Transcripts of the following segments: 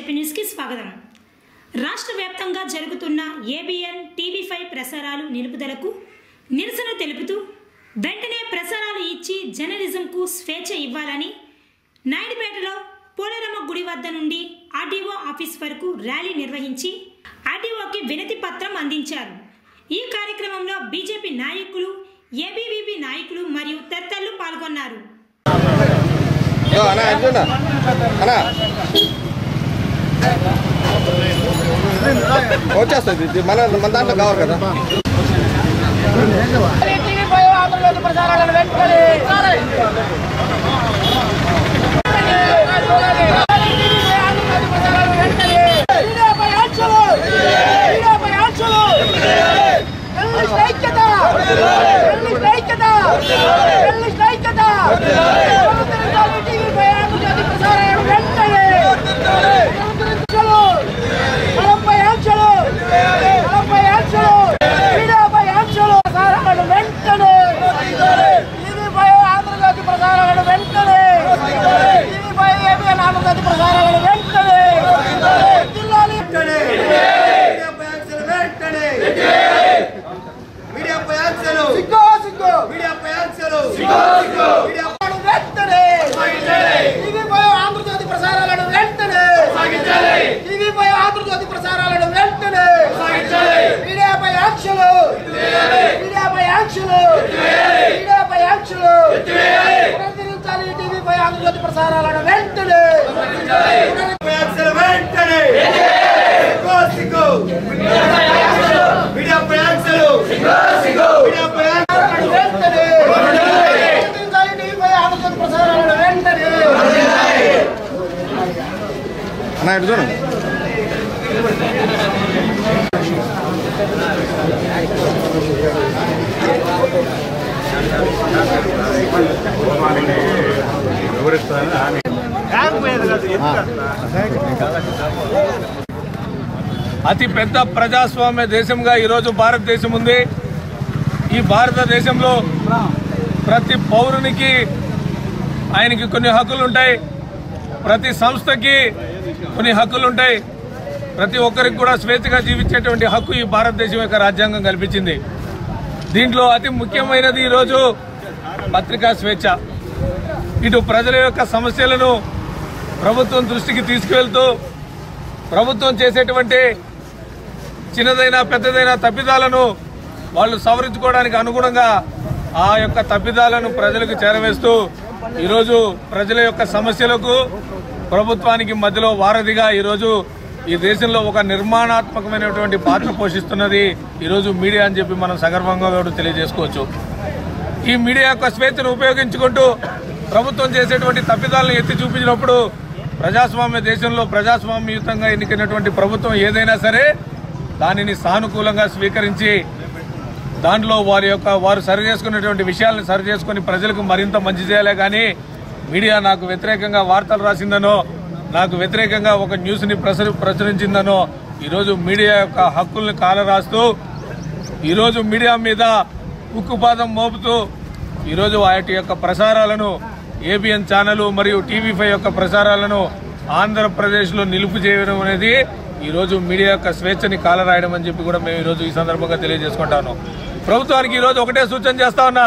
జెపి న్యూస్కి స్వాగతం రాష్ట్ర వ్యాప్తంగా జరుగుతున్న ఏబిఎన్ టీవీ ఫైవ్ ప్రసారాలు నిలుపుదలకు నిరసన తెలుపుతూ వెంటనే ప్రసారాలు ఇచ్చి జర్నలిజంకు స్వేచ్ఛ ఇవ్వాలని నాయుడుపేటలో పోలేరమ్మ గుడి వద్ద నుండి ఆర్డీఓ ఆఫీస్ వరకు ర్యాలీ నిర్వహించి ఆర్డీఓకి వినతి పత్రం అందించారు ఈ కార్యక్రమంలో బీజేపీ నాయకులు ఏబీవీపీ నాయకులు మరియు తదితరులు పాల్గొన్నారు ఇదో అన్నా అర్జున అన్నా వచ్చేస్తుంది ఇది మన మన దాంట్లో కావాలి కదా టీవీ ఫైవ్ ఆంధ్రజ్యోతి ప్రసారాలను వెంటనే ఆంధ్రజ్యోతి ప్రసారాలను వెంటనే మీడియాపై ఆంక్షలు మీడియాపై ఆంక్షలు జర్నలిస్ట్ ఐక్యత జర్నలిస్ట్ ఐక్యత జర్నలిస్ట్ ఐక్యత పునరుద్ధరించాలి టీవీపై ఆంధ్రజ్యోతి ప్రసారాలను వెంటనే పునరుద్ధరించాలి బలంపై ఆంక్షలు బలంపై ఆంక్షలు మీడియాపై ఆంక్షలు ప్రసారాలను వెంటనే టీవీపై ఆంధ్రజ్యోతి ప్రసారాలను వెంటనే టీవీపై ఏబిఎన్ ఆంధ్రజ్యోతి ప్రసారాలను వెంటనే జిల్లాలి మీడియాపై ఆంక్షలు సిగ్గో సిగ్గో మీడియాపై ఆంక్షలు ప్రసారాలను వెంటనే టీవీపై ఆంధ్రజ్యోతి ప్రసారాలను వెంటనే టీవీపై ఆంధ్రజ్యోతి ప్రసారాలను వెంటనే మీడియాపై ఆంక్షలు మీడియాపై ఆంక్షలు మీడియాపై ఆంక్షలు పునరుద్ధరించాలి టీవీపై ఆంధ్రజ్యోతి ప్రసారాలను వెంటనే మీడియాపై ఆంక్షలు వెంటనే సిగ్గు సిగ్గు మీడియాపై ఆంక్షలు మీడియాపై ఆంక్షలు వెంటనే పునరుద్ధరించాలి టీవీపై ఆంధ్రజ్యోతి ప్రసారాలను వెంటనే అన్నా ఇటు చూడండి అతి పెద్ద ప్రజాస్వామ్య దేశంగా ఈరోజు భారతదేశం ఉంది ఈ భారతదేశంలో ప్రతి పౌరునికి ఆయనకి కొన్ని హక్కులు ఉంటాయి ప్రతి సంస్థకి కొన్ని హక్కులు ఉంటాయి ప్రతి ఒక్కరికి కూడా స్వేచ్ఛగా జీవించేటువంటి హక్కు ఈ భారతదేశం యొక్క రాజ్యాంగం కల్పించింది దీంట్లో అతి ముఖ్యమైనది ఈరోజు పత్రికా స్వేచ్ఛ ఇటు ప్రజల యొక్క సమస్యలను ప్రభుత్వం దృష్టికి తీసుకువెళ్తూ ప్రభుత్వం చేసేటువంటి చిన్నదైన పెద్దదైన తప్పిదాలను వాళ్ళు సవరించుకోవడానికి అనుగుణంగా ఆ యొక్క తప్పిదాలను ప్రజలకు చేరవేస్తూ ఈరోజు ప్రజల యొక్క సమస్యలకు ప్రభుత్వానికి మధ్యలో వారధిగా ఈరోజు ఈ దేశంలో ఒక నిర్మాణాత్మకమైనటువంటి పాత్ర పోషిస్తున్నది ఈరోజు మీడియా అని చెప్పి మనం సగర్వంగా కూడా తెలియజేసుకోవచ్చు ఈ మీడియా యొక్క స్వేచ్ఛను ఉపయోగించుకుంటూ ప్రభుత్వం చేసేటువంటి తప్పిదాలను ఎత్తి చూపించినప్పుడు ప్రజాస్వామ్య దేశంలో ప్రజాస్వామ్యయుతంగా ఎన్నికైనటువంటి ప్రభుత్వం ఏదైనా సరే దానిని సానుకూలంగా స్వీకరించి దాంట్లో వారి యొక్క వారు సరి చేసుకునేటువంటి విషయాలను సరి చేసుకుని ప్రజలకు మరింత మంచి చేయాలే కానీ మీడియా నాకు వ్యతిరేకంగా వార్తలు రాసిందనో నాకు వ్యతిరేకంగా ఒక న్యూస్ని ప్రసరి ప్రచురించిందనో ఈరోజు మీడియా యొక్క హక్కుల్ని కాలరాస్తూ ఈరోజు మీడియా మీద ఉక్కుపాదం మోపుతూ ఈరోజు వాటి యొక్క ప్రసారాలను ఏబిఎన్ ఛానల్ మరియు టీవీ ఫైవ్ యొక్క ప్రసారాలను ఆంధ్రప్రదేశ్లో నిలుపు చేయడం అనేది ఈరోజు మీడియా యొక్క స్వేచ్ఛని కాలరాయడం అని చెప్పి కూడా మేము ఈరోజు ఈ సందర్భంగా తెలియజేసుకుంటాను ప్రభుత్వానికి ఈరోజు ఒకటే సూచన చేస్తా ఉన్నా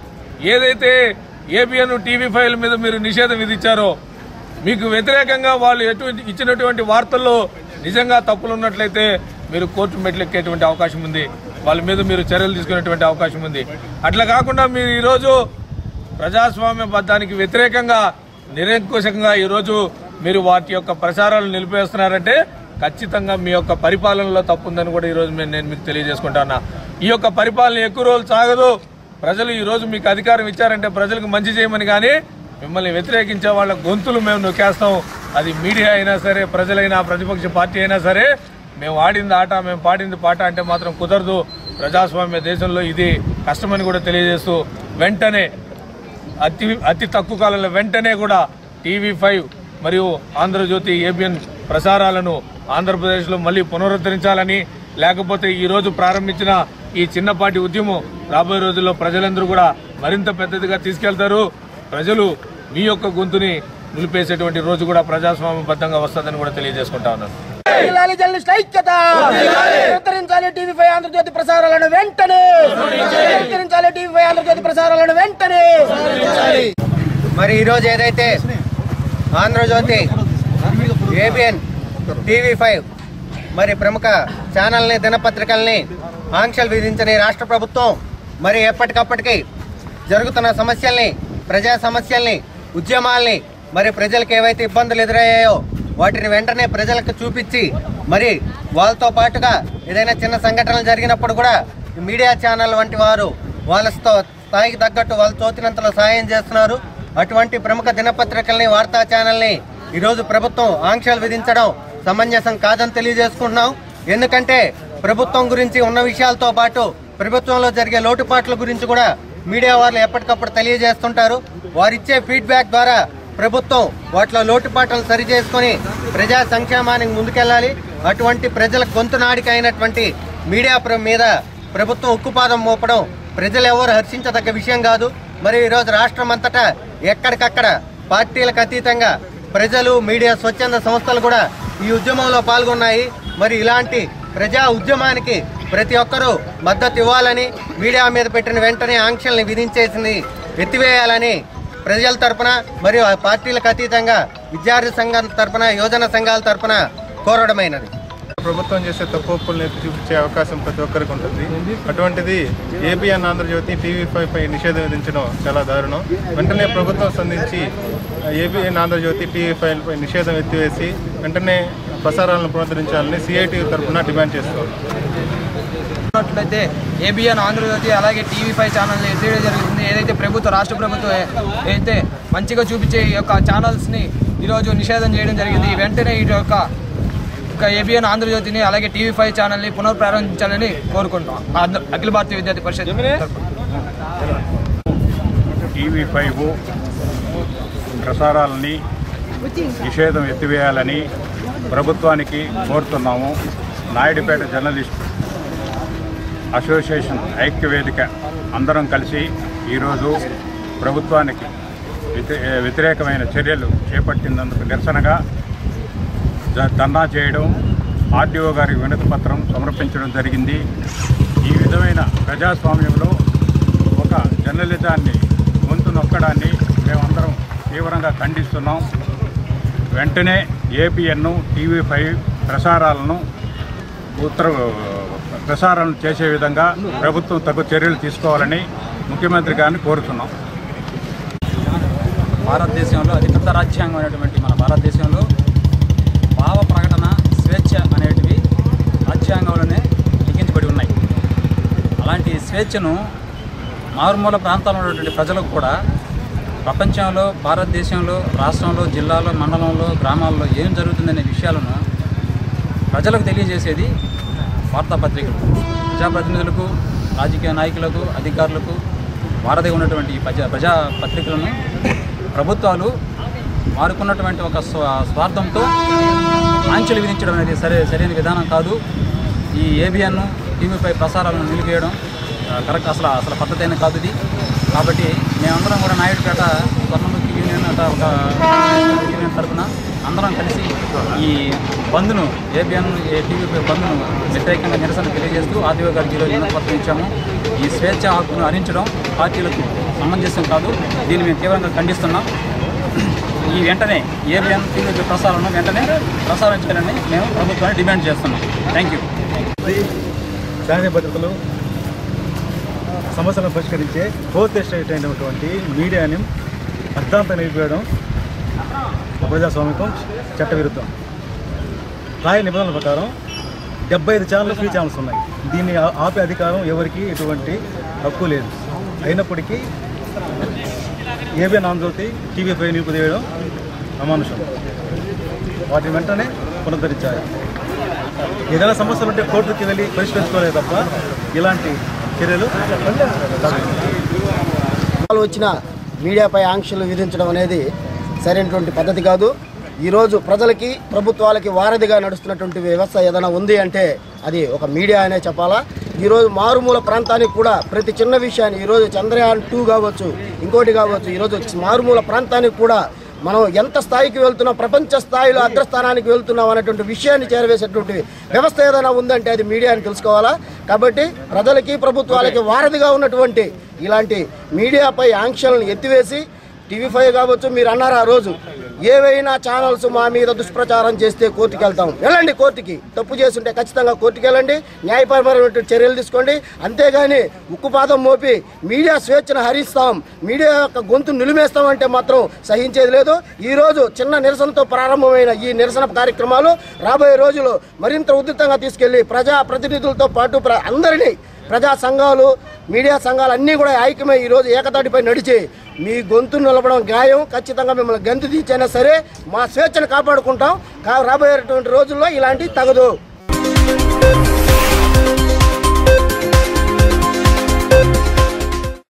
ఏదైతే ఏబిఎన్ టీవీ ఫైవ్ మీద మీరు నిషేధం విధించారో మీకు వ్యతిరేకంగా వాళ్ళు ఎటువంటి ఇచ్చినటువంటి వార్తల్లో నిజంగా తప్పులు ఉన్నట్లయితే మీరు కోర్టు మెట్లు ఎక్కేటువంటి అవకాశం ఉంది వాళ్ళ మీద మీరు చర్యలు తీసుకునేటువంటి అవకాశం ఉంది అట్లా కాకుండా మీరు ఈరోజు ప్రజాస్వామ్య బద్ధానికి వ్యతిరేకంగా నిరంకుశంగా ఈరోజు మీరు వాటి యొక్క ప్రసారాలు నిలిపేస్తున్నారంటే ఖచ్చితంగా మీ యొక్క పరిపాలనలో తప్పుందని కూడా ఈరోజు మేము నేను మీకు తెలియజేసుకుంటాను ఈ యొక్క పరిపాలన ఎక్కువ రోజులు సాగదు ప్రజలు ఈ రోజు మీకు అధికారం ఇచ్చారంటే ప్రజలకు మంచి చేయమని కానీ మిమ్మల్ని వ్యతిరేకించే వాళ్ళ గొంతులు మేము నొక్కేస్తాం అది మీడియా అయినా సరే ప్రజలైనా ప్రతిపక్ష పార్టీ అయినా సరే మేము ఆడింది ఆట మేము పాడింది పాట అంటే మాత్రం కుదరదు ప్రజాస్వామ్య దేశంలో ఇది కష్టమని కూడా తెలియజేస్తూ వెంటనే అతి అతి తక్కువ కాలంలో వెంటనే కూడా టీవీ ఫైవ్ మరియు ఆంధ్రజ్యోతి ఏబిఎన్ ప్రసారాలను ఆంధ్రప్రదేశ్లో మళ్ళీ పునరుద్ధరించాలని లేకపోతే ఈ రోజు ప్రారంభించిన ఈ చిన్నపాటి ఉద్యమం రాబోయే రోజుల్లో ప్రజలందరూ కూడా మరింత పెద్దదిగా తీసుకెళ్తారు ప్రజలు మీ యొక్క గొంతుని నిలిపేసేటువంటి రోజు కూడా ప్రజాస్వామ్యబద్ధంగా వస్తుందని కూడా తెలియజేసుకుంటా ఉన్నాను జిల్లాలి జర్నలిస్ట్ ఐక్యత ఉత్తరించాలి టీవీ ఫైవ్ ఆంధ్రజ్యోతి ప్రసారాలను వెంటనే ఉత్తరించాలి టీవీ ఫైవ్ ఆంధ్రజ్యోతి ప్రసారాలను వెంటనే మరి ఈరోజు ఏదైతే ఆంధ్రజ్యోతి ఏబిఎన్ టీవీ ఫైవ్ మరి ప్రముఖ ఛానల్ని దినపత్రికల్ని ఆంక్షలు విధించిన ఈ రాష్ట్ర ప్రభుత్వం మరి ఎప్పటికప్పటికి జరుగుతున్న సమస్యల్ని ప్రజా సమస్యల్ని ఉద్యమాల్ని మరి ప్రజలకు ఏవైతే ఇబ్బందులు ఎదురయ్యాయో వాటిని వెంటనే ప్రజలకు చూపించి మరి వాళ్ళతో పాటుగా ఏదైనా చిన్న సంఘటనలు జరిగినప్పుడు కూడా ఈ మీడియా ఛానల్ వంటి వారు వాళ్ళ స్థా- స్థాయికి తగ్గట్టు వాళ్ళు తోచినంతలో సాయం చేస్తున్నారు అటువంటి ప్రముఖ దినపత్రికల్ని వార్తా ఛానల్ని ఈరోజు ప్రభుత్వం ఆంక్షలు విధించడం సమంజసం కాదని తెలియజేసుకుంటున్నాం ఎందుకంటే ప్రభుత్వం గురించి ఉన్న విషయాలతో పాటు ప్రభుత్వంలో జరిగే లోటుపాట్ల గురించి కూడా మీడియా వాళ్ళు ఎప్పటికప్పుడు తెలియజేస్తుంటారు వారిచ్చే ఫీడ్బ్యాక్ ద్వారా ప్రభుత్వం వాటిలో లోటుపాట్లను సరి చేసుకొని ప్రజా సంక్షేమానికి ముందుకెళ్ళాలి అటువంటి ప్రజల గొంతునాడికి అయినటువంటి మీడియా ప్ర- మీద ప్రభుత్వం ఉక్కుపాదం మోపడం ప్రజలు ఎవరు హర్షించదగ్గ విషయం కాదు మరి ఈరోజు రాష్ట్రం అంతటా ఎక్కడికక్కడ పార్టీలకు అతీతంగా ప్రజలు మీడియా స్వచ్ఛంద సంస్థలు కూడా ఈ ఉద్యమంలో పాల్గొన్నాయి మరి ఇలాంటి ప్రజా ఉద్యమానికి ప్రతి ఒక్కరూ మద్దతు ఇవ్వాలని మీడియా మీద పెట్టిన వెంటనే ఆంక్షల్ని విధించేసింది ఎత్తివేయాలని ప్రజల తరపున మరియు ఆ పార్టీలకు అతీతంగా విద్యార్థి సంఘం తరపున యోజన సంఘాల తరపున కోరడమైనది ప్రభుత్వం చేసే తప్పుల్ని ఎత్తి చూపించే అవకాశం ప్రతి ఒక్కరికి ఉంటుంది అటువంటిది ఏబిఎన్ ఆంధ్రజ్యోతి టీవీ ఫైవ్ పై నిషేధం విధించడం చాలా దారుణం వెంటనే ప్రభుత్వం స్పందించి ఏబిఎన్ ఆంధ్రజ్యోతి టీవీ ఫైవ్ పై నిషేధం ఎత్తివేసి వెంటనే ప్రసారాలను పునరుద్ధరించాలని సిఐటి తరఫున డిమాండ్ చేస్తున్నాం చూసినట్లయితే ఏబిఎన్ ఆంధ్రజ్యోతి అలాగే టీవీ ఫైవ్ ఛానల్ని ఎత్తివేయడం జరుగుతుంది ఏదైతే ప్రభుత్వ రాష్ట్ర ప్రభుత్వం ఏ- అయితే మంచిగా చూపించే ఈ యొక్క ఛానల్స్ని ఈరోజు నిషేధం చేయడం జరిగింది వెంటనే ఈ యొక్క ఒక ఏబిఎన్ ఆంధ్రజ్యోతిని అలాగే టీవీ ఫైవ్ ఛానల్ని పునఃప్రారంభించాలని కోరుకుంటాం ఆంధ్ర- అఖిల భారతీయ విద్యార్థి పరిషత్ తరపున. టీవీ ఫైవ్ ప్రసారాలని నిషేధం ఎత్తివేయాలని ప్రభుత్వానికి కోరుతున్నాము నాయుడుపేట జర్నలిస్ట్ అసోసియేషన్ ఐక్యవేదిక అందరం కలిసి ఈరోజు ప్రభుత్వానికి వ్యతి- వ్యతిరేకమైన చర్యలు చేపట్టినందుకు నిరసనగా జ- ధర్నా చేయడం ఆర్డీఓ గారికి వినతి పత్రం సమర్పించడం జరిగింది ఈ విధమైన ప్రజాస్వామ్యంలో ఒక జర్నలిజాన్ని గొంతు నొక్కడాన్ని మేమందరం తీవ్రంగా ఖండిస్తున్నాం వెంటనే ఏపీఎన్ టీవీ ఫైవ్ ప్రసారాలను ఉత్తర ప్రసారాలను చేసే విధంగా ప్రభుత్వం తగు చర్యలు తీసుకోవాలని ముఖ్యమంత్రి గారిని కోరుతున్నాం భారతదేశంలో అతిపెద్ద రాజ్యాంగం అనేటువంటి మన భారతదేశంలో భావ ప్రకటన స్వేచ్ఛ అనేటివి రాజ్యాంగంలోనే లిఖించబడి ఉన్నాయి అలాంటి స్వేచ్ఛను మారుమూల ప్రాంతాల్లో ఉన్నటువంటి ప్రజలకు కూడా ప్రపంచంలో భారతదేశంలో రాష్ట్రంలో జిల్లాలో మండలంలో గ్రామాల్లో ఏం జరుగుతుందనే విషయాలను ప్రజలకు తెలియజేసేది వార్తాపత్రికలు ప్రజాప్రతినిధులకు రాజకీయ నాయకులకు అధికారులకు వారధి ఉన్నటువంటి ఈ ప్రజా ప్రజా పత్రికలను ప్రభుత్వాలు వారుకున్నటువంటి ఒక స్వా స్వార్థంతో ఆంక్షలు విధించడం అనేది సరే సరైన విధానం కాదు ఈ ఏబిఎన్ టీవీపై ప్రసారాలను నిలిపేయడం ఆ, కరెక్ట్ అసలు అసలు పద్ధతి అయిన కాదు ఇది కాబట్టి మేమందరం కూడా నాయుడుపేట స్వర్ణముఖి యూనియన్ అట ఒక యూనియన్ తరఫున అందరం కలిసి ఈ బంద్ను ఏబిఎన్ టీవీపై బంద్ను వ్యతిరేకంగా నిరసన తెలియజేస్తూ ఆదివ గారికి ఈరోజు వినతిపత్రం ఇచ్చాము ఈ స్వేచ్ఛ హక్కును హరించడం పార్టీలకు సమంజసం కాదు దీన్ని మేము తీవ్రంగా ఖండిస్తున్నాం ఈ వెంటనే ఏబిఎన్ టీవీ ప్రసారాలను వెంటనే ప్రసారించాలని మేము ప్రభుత్వాన్ని డిమాండ్ చేస్తున్నాం థ్యాంక్ యూ శాంతి భద్రతలు సమస్యలను పరిష్కరించే ఫోర్త్ ఎస్టేట్ అయినటువంటి మీడియాని అర్ధాంతం నిలిపేయడం ప్రజాస్వామికం చట్టవిరుద్ధం రాయ నిబంధనల ప్రకారం డెబ్బై ఐదు ఛానల్ ఫ్రీ ఛానల్స్ ఉన్నాయి దీన్ని ఆ- ఆపే అధికారం ఎవరికి ఎటువంటి హక్కు లేదు అయినప్పటికీ ఏబిఎన్ ఆంధ్రజ్యోతి టీవీ ఫైవ్ నిలిపివేయడం అమానుషం వాటిని వెంటనే పునరుద్ధరించాలి ఏదైనా సమస్యలు ఉంటే కోర్టుకి వెళ్ళి పరిష్కరించుకోలేదు తప్ప ఇలాంటి చర్యలు వాళ్ళు వచ్చిన మీడియాపై ఆంక్షలు విధించడం అనేది సరైనటువంటి పద్ధతి కాదు ఈరోజు ప్రజలకి ప్రభుత్వాలకి వారధిగా నడుస్తున్నటువంటి వ్యవస్థ ఏదైనా ఉంది అంటే అది ఒక మీడియా అనే చెప్పాలా ఈరోజు మారుమూల ప్రాంతానికి కూడా ప్రతి చిన్న విషయాన్ని ఈరోజు చంద్రయాన్ టూ కావచ్చు ఇంకోటి కావచ్చు ఈరోజు మారుమూల ప్రాంతానికి కూడా మనం ఎంత స్థాయికి వెళ్తున్నాం ప్రపంచ స్థాయిలో అగ్రస్థానానికి వెళ్తున్నాం అనేటువంటి విషయాన్ని చేరవేసేటువంటి వ్యవస్థ ఏదైనా ఉందంటే అది మీడియా అని తెలుసుకోవాలా కాబట్టి ప్రజలకి ప్రభుత్వాలకి వారధిగా ఉన్నటువంటి ఇలాంటి మీడియాపై ఆంక్షలను ఎత్తివేసి టీవీ ఫైవ్ కావచ్చు మీరు అన్నారు ఆ రోజు ఏవైనా ఛానల్స్ మా మీద దుష్ప్రచారం చేస్తే కోర్టుకి వెళ్తాం వెళ్ళండి కోర్టుకి తప్పు చేస్తుంటే ఖచ్చితంగా కోర్టుకి వెళ్ళండి న్యాయపరమైన చర్యలు తీసుకోండి అంతేగాని ఉక్కుపాదం మోపి మీడియా స్వేచ్ఛను హరిస్తాం మీడియా యొక్క గొంతు నిలిమేస్తామంటే మాత్రం సహించేది లేదు ఈ రోజు చిన్న నిరసనతో ప్రారంభమైన ఈ నిరసన కార్యక్రమాలు రాబోయే రోజులు మరింత ఉధృతంగా తీసుకెళ్లి ప్రజా ప్రతినిధులతో పాటు ప్ర- అందరినీ ప్రజా సంఘాలు మీడియా సంఘాలు అన్నీ కూడా ఐక్యమై ఈరోజు ఏకతాటిపై నడిచి మీ గొంతు నిలపడం గాయం ఖచ్చితంగా మిమ్మల్ని గంతు తీర్చైనా సరే మా స్వేచ్ఛను కాపాడుకుంటాం కా రాబోయేటువంటి రోజుల్లో ఇలాంటివి తగదు